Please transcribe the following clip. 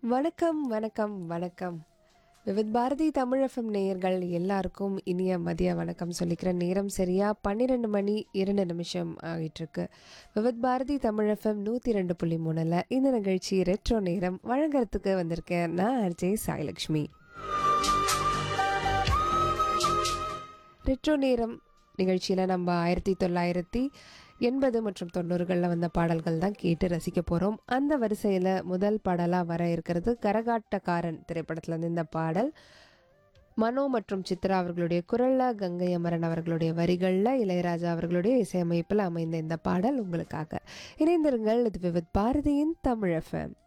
வணக்கம் வணக்கம் வணக்கம் விவித் பாரதி தமிழ் எஃப்எம் நேயர்கள் எல்லாருக்கும் இனிய மதிய வணக்கம் சொல்லிக்கிற நேரம் சரியா பன்னிரெண்டு மணி இரண்டு நிமிஷம் ஆகிட்டுருக்கு விவித் பாரதி தமிழ் எஃப்எம் நூற்றி ரெண்டு புள்ளி மூணில் இந்த நிகழ்ச்சி ரெட்ரோ நேரம் வழங்குறதுக்கு வந்திருக்கேன் நான் அர்ஜய் சாய்லக்ஷ்மி ரெட்ரோ நேரம் நிகழ்ச்சியில் நம்ம ஆயிரத்தி தொள்ளாயிரத்தி எண்பது மற்றும் தொண்ணூறுகளில் வந்த பாடல்கள் தான் கேட்டு ரசிக்க போகிறோம் அந்த வரிசையில் முதல் பாடலாக வர இருக்கிறது கரகாட்டக்காரன் திரைப்படத்தில் இருந்து இந்த பாடல் மனோ மற்றும் சித்ரா அவர்களுடைய குரலில் கங்கை அமரன் அவர்களுடைய வரிகளில் இளையராஜா அவர்களுடைய இசையமைப்பில் அமைந்த இந்த பாடல் உங்களுக்காக இணைந்திருங்கள் இது விவித் பாரதியின் தமிழ் எஃப்எம்